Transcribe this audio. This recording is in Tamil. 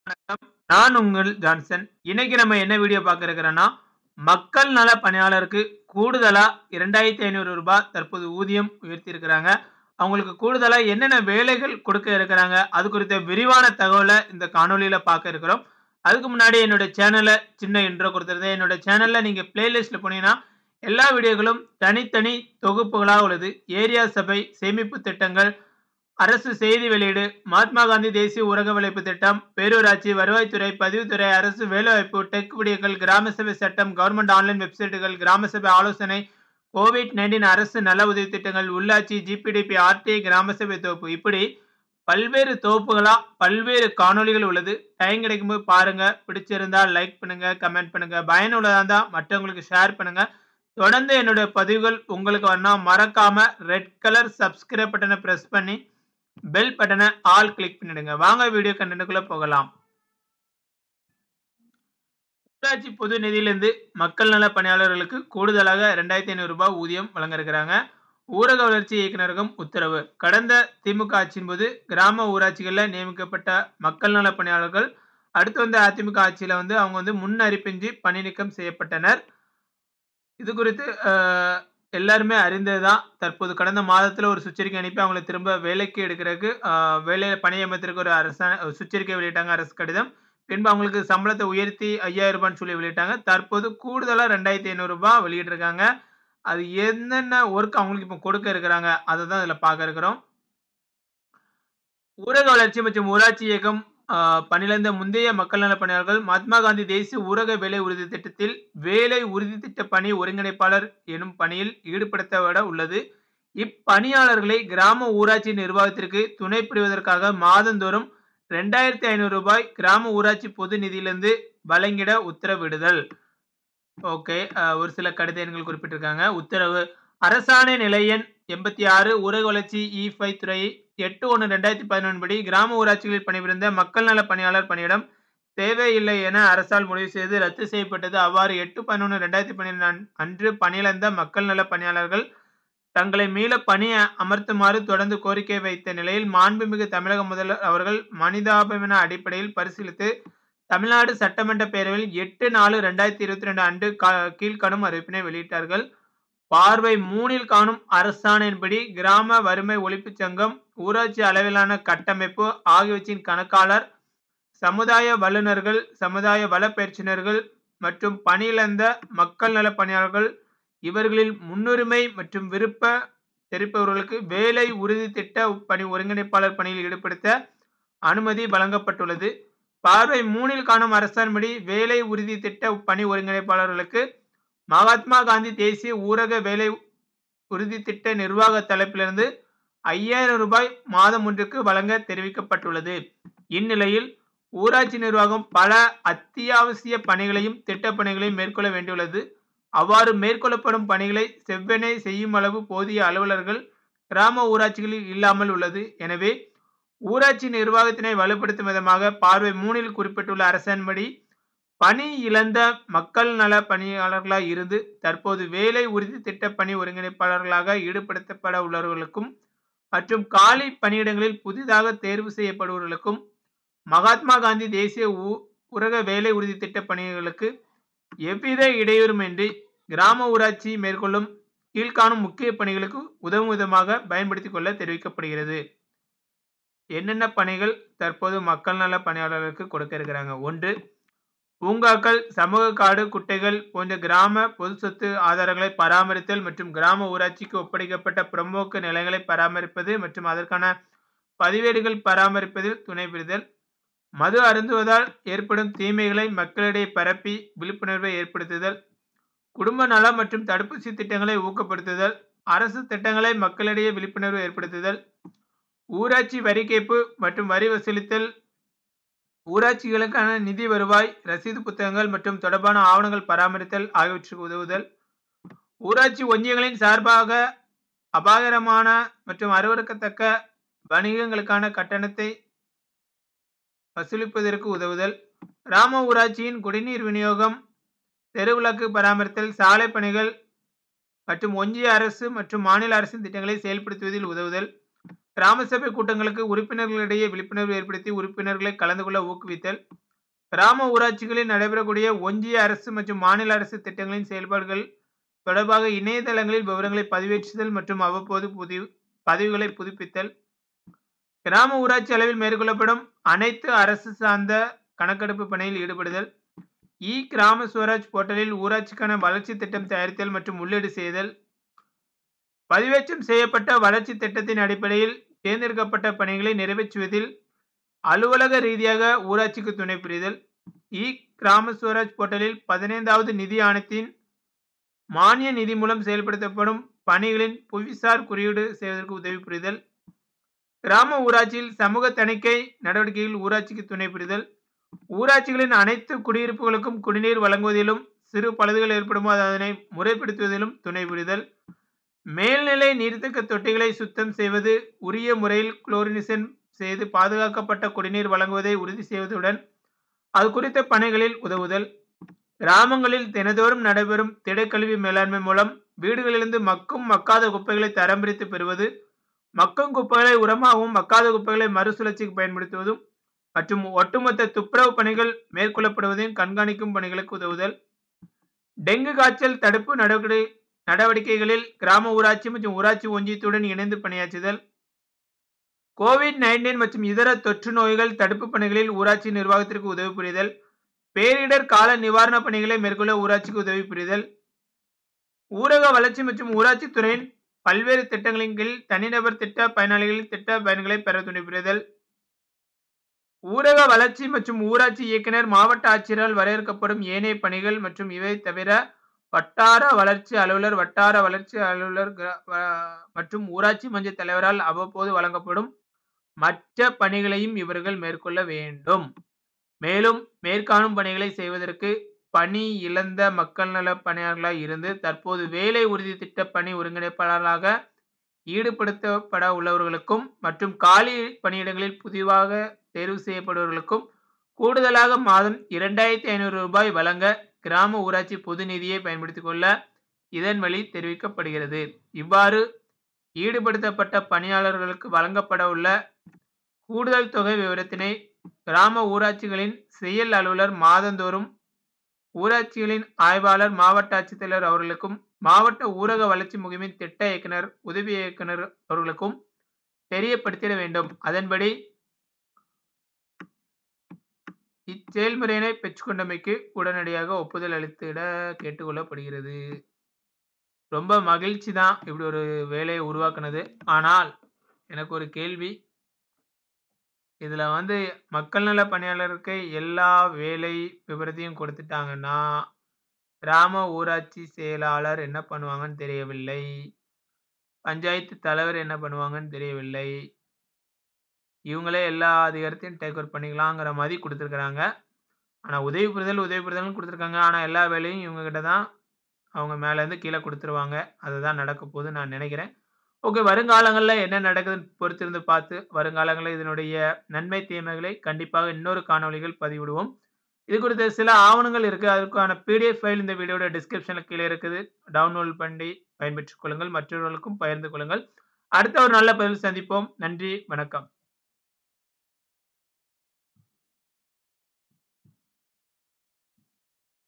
வணக்கம். நான் உங்கள் ஜான்சன். இன்னைக்கு நம்ம என்ன வீடியோ பார்க்க இருக்கிறோம்னா, மக்கள் நல பணியாளருக்கு கூடுதலா ரூ. 2500 தற்போது ஊதியம் உயர்த்தியிருக்கிறாங்க. அவங்களுக்கு கூடுதலா என்னென்ன வேலைகள் கொடுக்க இருக்கிறாங்க, அது குறித்த விரிவான தகவல இந்த காணொளியில பார்க்க இருக்கிறோம். அதுக்கு முன்னாடி என்னோட சேனல சின்ன இன்ட்ரோ குடுத்துருந்தேன். என்னோட சேனல்ல நீங்க பிளேலிஸ்ட்ல போனீங்கன்னா, எல்லா வீடியோக்களும் தனித்தனி தொகுப்புகளா உள்ளது. ஏரியா சபை, சேமிப்பு திட்டங்கள், அரசு செய்தி வெளியீடு, மகாத்மா காந்தி தேசிய ஊரக வேலைவாய்ப்பு திட்டம், பேரூராட்சி, வருவாய்த்துறை, பதிவுத்துறை, அரசு வேலைவாய்ப்பு, டெக் வீடியோக்கள், கிராம சபை சட்டம், கவர்ன்மெண்ட் ஆன்லைன் வெப்சைட்டுகள், கிராம சபை ஆலோசனை, கோவிட்-19 அரசு நல உதவி திட்டங்கள், உள்ளாட்சி, ஜிபிடிபி, ஆர்டிஐ, கிராம சபை தொகுப்பு இப்படி பல்வேறு தொகுப்புகளா பல்வேறு காணொளிகள் உள்ளது. டைம் கிடைக்கும்போது பாருங்க. பிடிச்சிருந்தா லைக் பண்ணுங்க, கமெண்ட் பண்ணுங்க. பயனுள்ளதா இருந்தா மற்றவங்களுக்கு ஷேர் பண்ணுங்க. தொடர்ந்து என்னோட பதிவுகள் உங்களுக்கு வரணும்னா மறக்காம ரெட் கலர் சப்ஸ்கிரைப் பட்டன பிரஸ் பண்ணி, பெல் பட்டன ஆல் கிளிக் பண்ணிடுங்க. வாங்க வீடியோ கன்டென்ட்க்குள்ள போகலாம். உள்ளாட்சி பொது நிதியிலிருந்து மக்கள் நல பணியாளர்களுக்கு கூடுதலாக ரூ. 2500 ஊதியம் வழங்க இருக்கிறாங்க. ஊரக வளர்ச்சி இயக்குநரகம் உத்தரவு. கடந்த திமுக ஆட்சியின் போது கிராம ஊராட்சிகள்ல நியமிக்கப்பட்ட மக்கள் நல பணியாளர்கள் அடுத்து வந்த அதிமுக ஆட்சியில வந்து அவங்க வந்து முன் அறிவிப்பின்றி பணி நீக்கம் செய்யப்பட்டனர். இது குறித்து அ எல்லாருமே அறிந்தது தான். தற்போது கடந்த மாதத்துல ஒரு சுற்றறிக்கை அனுப்பி அவங்கள திரும்ப வேலைக்கு எடுக்கிறதுக்கு அ வேலையில பணியமர்த்துறதுக்கு ஒரு அரசாணை சுற்றறிக்கை வெளியிட்டாங்க அரசு கடிதம். பின்பு அவங்களுக்கு சம்பளத்த உயர்த்தி ரூ. 5000 சொல்லி வெளியிட்டாங்க. தற்போது கூடுதலா ரூ. 2500 வெளியிட்டிருக்காங்க. அது என்னென்ன வொர்க் அவங்களுக்கு இப்போ கொடுக்க இருக்கிறாங்க, அத தான் இதுல பார்க்க இருக்கிறோம். ஊரக வளர்ச்சி மற்றும் ஊராட்சி இயக்கம் அ பணியில இருந்த முந்தைய மக்கள் நல பணியாளர்கள் மகாத்மா காந்தி தேசிய ஊரக வேலை உறுதி திட்டத்தில் வேலை உறுதி திட்ட பணி ஒருங்கிணைப்பாளர் எனும் பணியில் ஈடுபடுத்தப்பட உள்ளது. இப்பணியாளர்களை கிராம ஊராட்சி நிர்வாகத்திற்கு துணை புரிவதற்காக மாதந்தோறும் ரூ. 2500 கிராம ஊராட்சி பொது நிதியிலிருந்து வழங்கிட உத்தரவிடுதல். ஓகே. அ ஒரு சில கடித எண்கள் குறிப்பிட்டிருக்காங்க. உத்தரவு அரசாணை நிலை எண் 86 ஊரக வளர்ச்சி இ-5 துறை 8/1/2011 படி கிராம ஊராட்சிகளில் பணிபுரிந்த மக்கள் நல பணியாளர் பணியிடம் தேவையில்லை என அரசால் முடிவு செய்து ரத்து செய்யப்பட்டது. அவ்வாறு 8/11/2012 அன்று பணியிழந்த மக்கள் நல பணியாளர்கள் தங்களை மீள பணி அமர்த்துமாறு தொடர்ந்து கோரிக்கை வைத்த நிலையில், மாண்புமிகு தமிழக முதல்வர் அவர்கள் மனிதாபிமான அடிப்படையில் பரிசீலித்து தமிழ்நாடு சட்டமன்ற பேரவையில் 8/4/2022 அன்று க கீழ்க்காணும் அறிவிப்பினை வெளியிட்டார்கள். பார்வை 3ல் காணும் அரசாணையின்படி கிராம வறுமை ஒழிப்புச் சங்கம், ஊராட்சி அளவிலான கட்டமைப்பு ஆகியவற்றின் கணக்காளர், சமுதாய வல்லுனர்கள், சமுதாய வள பயிற்றுனர்கள் மற்றும் பணியிழந்த மக்கள் நல பணியாளர்கள் இவர்களில் முன்னுரிமை மற்றும் விருப்ப தெரிவிப்பவர்களுக்கு வேலை உறுதி திட்ட பணி ஒருங்கிணைப்பாளர் பணியில் ஈடுபடுத்த அனுமதி வழங்கப்பட்டுள்ளது. பார்வை 3ல் காணும் அரசாணைப்படி வேலை உறுதி திட்ட பணி ஒருங்கிணைப்பாளர்களுக்கு மகாத்மா காந்தி தேசிய ஊரக வேலை உறுதி திட்ட நிர்வாக தலைப்பிலிருந்து ரூ. 5000 மாதம் ஒன்றுக்கு வழங்க தெரிவிக்கப்பட்டுள்ளது. இந்நிலையில் ஊராட்சி நிர்வாகம் பல அத்தியாவசிய பணிகளையும், திட்டப் பணிகளையும் மேற்கொள்ள வேண்டியுள்ளது. அவ்வாறு மேற்கொள்ளப்படும் பணிகளை செவ்வனே செய்யுமளவு போதிய அலுவலர்கள் கிராம ஊராட்சிகளில் இல்லாமல் உள்ளது. எனவே ஊராட்சி நிர்வாகத்தினை வலுப்படுத்தும் விதமாக பார்வை 3ல் குறிப்பிட்டுள்ள அரசாணைப்படி பணி இழந்த மக்கள் நல பணியாளர்களாய் இருந்து தற்போது வேலை உறுதி திட்ட பணி ஒருங்கிணைப்பாளர்களாக ஈடுபடுத்தப்பட உள்ளவர்களுக்கும் மற்றும் காலி பணியிடங்களில் புதிதாக தேர்வு செய்யப்படுபவர்களுக்கும் மகாத்மா காந்தி தேசிய ஊ ஊரக வேலை உறுதி திட்ட பணிகளுக்கு எவ்வித இடையூறுமின்றி கிராம ஊராட்சி மேற்கொள்ளும் கீழ்க்காணும் முக்கிய பணிகளுக்கு உதவும் விதமாக பயன்படுத்திக் கொள்ள தெரிவிக்கப்படுகிறது. என்னென்ன பணிகள் தற்போது மக்கள் நல பணியாளர்களுக்கு கொடுக்க இருக்கிறாங்க. 1 பூங்காக்கள், சமூக காடு, குட்டைகள் போன்ற கிராம பொது சொத்து ஆதாரங்களை பராமரித்தல் மற்றும் கிராம ஊராட்சிக்கு ஒப்படைக்கப்பட்ட புறம்போக்கு நிலங்களை பராமரிப்பது மற்றும் அதற்கான பதிவேடுகள் பராமரிப்பதில் துணை புரிதல். மது அருந்துவதால் ஏற்படும் தீமைகளை மக்களிடையே பரப்பி விழிப்புணர்வை ஏற்படுத்துதல். குடும்ப நலம் மற்றும் தடுப்பூசி திட்டங்களை ஊக்கப்படுத்துதல். அரசு திட்டங்களை மக்களிடையே விழிப்புணர்வு ஏற்படுத்துதல். ஊராட்சி வரி கேட்பு மற்றும் வரி வசூலித்தல். ஊராட்சிகளுக்கான நிதி வருவாய், ரசீது புத்தகங்கள் மற்றும் தொடர்பான ஆவணங்கள் பராமரித்தல் ஆகியவற்றுக்கு உதவுதல். ஊராட்சி ஒன்றியங்களின் சார்பாக அபாயகரமான மற்றும் அருவருக்கத்தக்க வணிகங்களுக்கான கட்டணத்தை வசூலிப்பதற்கு உதவுதல். கிராம ஊராட்சியின் குடிநீர் விநியோகம், தெருவிளக்கு பராமரித்தல், சாலை பணிகள் மற்றும் ஒன்றிய அரசு மற்றும் மாநில அரசின் திட்டங்களை செயல்படுத்துவதில் உதவுதல். கிராம சபை கூட்டங்களுக்கு உறுப்பினர்களிடையே விழிப்புணர்வு ஏற்படுத்தி உறுப்பினர்களை கலந்து கொள்ள ஊக்குவித்தல் கிராம ஊராட்சிகளில் நடைபெறக்கூடிய ஒன்றிய அரசு மற்றும் மாநில அரசு திட்டங்களின் செயல்பாடுகள் தொடர்பாக இணையதளங்களில் விவரங்களை பதிவேற்றுதல் மற்றும் அவ்வப்போது புதி பதிவுகளை புதுப்பித்தல் கிராம ஊராட்சி அளவில் மேற்கொள்ளப்படும் அனைத்து அரசு சார்ந்த கணக்கெடுப்பு பணியில் ஈடுபடுதல் இ கிராம ஸ்வராஜ் போர்ட்டலில் ஊராட்சிக்கான வளர்ச்சி திட்டம் தயாரித்தல் மற்றும் உள்ளீடு செய்தல் பதிவேற்றம் செய்யப்பட்ட வளர்ச்சி திட்டத்தின் அடிப்படையில் தேர்ந்தெடுக்கப்பட்ட பணிகளை நிறைவேற்றுவதில் அலுவலக ரீதியாக ஊராட்சிக்கு துணை புரிதல் இ கிராம ஸ்வராஜ் போர்ட்டலில் பதினைந்தாவது நிதி ஆணையத்தின் மானிய நிதி மூலம் செயல்படுத்தப்படும் பணிகளின் புவிசார் குறியீடு செய்வதற்கு உதவி புரிதல் கிராம ஊராட்சியில் சமூக தணிக்கை நடவடிக்கையில் ஊராட்சிக்கு துணை புரிதல் ஊராட்சிகளின் அனைத்து குடியிருப்புகளுக்கும் குடிநீர் வழங்குவதிலும் சிறு பழுதுகள் ஏற்படும்போது அதனை முறைப்படுத்துவதிலும் துணை புரிதல் மேல்நிலை நீர்த்தக்க தொட்டிகளை சுத்தம் செய்வது உரிய முறையில் குளோரினேஷன் செய்து பாதுகாக்கப்பட்ட குடிநீர் வழங்குவதை உறுதி செய்வதுடன் அது குறித்த பணிகளில் உதவுதல் கிராமங்களில் தினதோறும் நடைபெறும் திடக்கழிவு மேலாண்மை மூலம் வீடுகளிலிருந்து மக்கும் மக்காத குப்பைகளை தரம் பிரித்து பெறுவது மக்கும் குப்பைகளை உரமாகவும் மக்காத குப்பைகளை மறுசுழற்சிக்கு பயன்படுத்துவதும் மற்றும் ஒட்டுமொத்த துப்புரவு பணிகள் மேற்கொள்ளப்படுவதையும் கண்காணிக்கும் பணிகளுக்கு உதவுதல் டெங்கு காய்ச்சல் தடுப்பு நடவடிக்கை நடவடிக்கைகளில் கிராம ஊராட்சி மற்றும் ஊராட்சி ஒன்றியத்துடன் இணைந்து பணியாற்றுதல் கோவிட் நைன்டீன் மற்றும் இதர தொற்று நோய்கள் தடுப்பு பணிகளில் ஊராட்சி நிர்வாகத்திற்கு உதவி புரிதல் பேரிடர் கால நிவாரண பணிகளை மேற்கொள்ள ஊராட்சிக்கு உதவி புரிதல் ஊரக வளர்ச்சி மற்றும் ஊராட்சி துறையின் பல்வேறு திட்டங்களின் கீழ் தனிநபர் திட்ட பயனாளிகளின் திட்ட பயன்களை பெற துணை புரிதல் ஊரக வளர்ச்சி மற்றும் ஊராட்சி இயக்குனர் மாவட்ட ஆட்சியரால் வரையறுக்கப்படும் ஏனைய பணிகள் மற்றும் இவை தவிர வட்டார வளர்ச்சி அலுவலர் வட்டார வளர்ச்சி அலுவலர் மற்றும் ஊராட்சி மன்ற தலைவரால் அவ்வப்போது வழங்கப்படும் மற்ற பணிகளையும் இவர்கள் மேற்கொள்ள வேண்டும் மேலும் மேற்காணும் பணிகளை செய்வதற்கு பணி இழந்த மக்கள் நல பணியாளர்களாக இருந்து தற்போது வேலை உறுதி திட்ட பணி ஒருங்கிணைப்பாளராக ஈடுபடுத்தப்பட உள்ளவர்களுக்கும் மற்றும் காலி பணியிடங்களில் புதிதாக தேர்வு செய்யப்படுபவர்களுக்கும் கூடுதலாக மாதம் இரண்டாயிரத்தி ஐநூறு ரூபாய் வழங்க கிராம ஊராட்சி பொது நிதியை பயன்படுத்திக் கொள்ள இதன் வழி தெரிவிக்கப்படுகிறது இவ்வாறு ஈடுபடுத்தப்பட்ட பணியாளர்களுக்கு வழங்கப்பட உள்ள கூடுதல் தொகை விவரத்தினை கிராம ஊராட்சிகளின் செயல் அலுவலர் மாதந்தோறும் ஊராட்சிகளின் ஆய்வாளர் மாவட்ட ஆட்சித்தலைவர் அவர்களுக்கும் மாவட்ட ஊரக வளர்ச்சி முகமின் திட்ட இயக்குனர் உதவி இயக்குனர் அவர்களுக்கும் தெரியப்படுத்திட வேண்டும் அதன்படி இச்செயல்முறையினை பெற்றுக்கொண்டமைக்கு உடனடியாக ஒப்புதல் அளித்திட கேட்டுக்கொள்ளப்படுகிறது ரொம்ப மகிழ்ச்சி தான் இப்படி ஒரு வேலையை உருவாக்குனது ஆனால் எனக்கு ஒரு கேள்வி இதுல வந்து மக்கள் நல பணியாளருக்கு எல்லா வேலை விவரத்தையும் கொடுத்துட்டாங்கன்னா கிராம ஊராட்சி செயலாளர் என்ன பண்ணுவாங்கன்னு தெரியவில்லை பஞ்சாயத்து தலைவர் என்ன பண்ணுவாங்கன்னு தெரியவில்லை இவங்களே எல்லா அதிகாரத்தையும் டேக் ஓவர் பண்ணிக்கலாங்கிற மாதிரி கொடுத்துருக்குறாங்க ஆனால் உதவி புரிதல் உதவி புரிதல்னு கொடுத்துருக்காங்க ஆனால் எல்லா வேலையும் இவங்க கிட்ட தான் அவங்க மேலேருந்து கீழே கொடுத்துருவாங்க அதுதான் நடக்க போகுது நான் நினைக்கிறேன் ஓகே வருங்காலங்களில் என்ன நடக்குதுன்னு பொறுத்திருந்து பார்த்து வருங்காலங்களில் இதனுடைய நன்மை தீமைகளை கண்டிப்பாக இன்னொரு காணொளிகள் பதிவிடுவோம் இது குறித்த சில ஆவணங்கள் இருக்குது அதுக்கான பிடிஎஃப் ஃபைல் இந்த வீடியோட டிஸ்கிரிப்ஷனில் கீழே இருக்குது டவுன்லோட் பண்ணி பயன்பெற்றுக் கொள்ளுங்கள் மற்றவர்களுக்கும் பகிர்ந்து கொள்ளுங்கள் அடுத்த ஒரு நல்ல பதில் சந்திப்போம் நன்றி வணக்கம்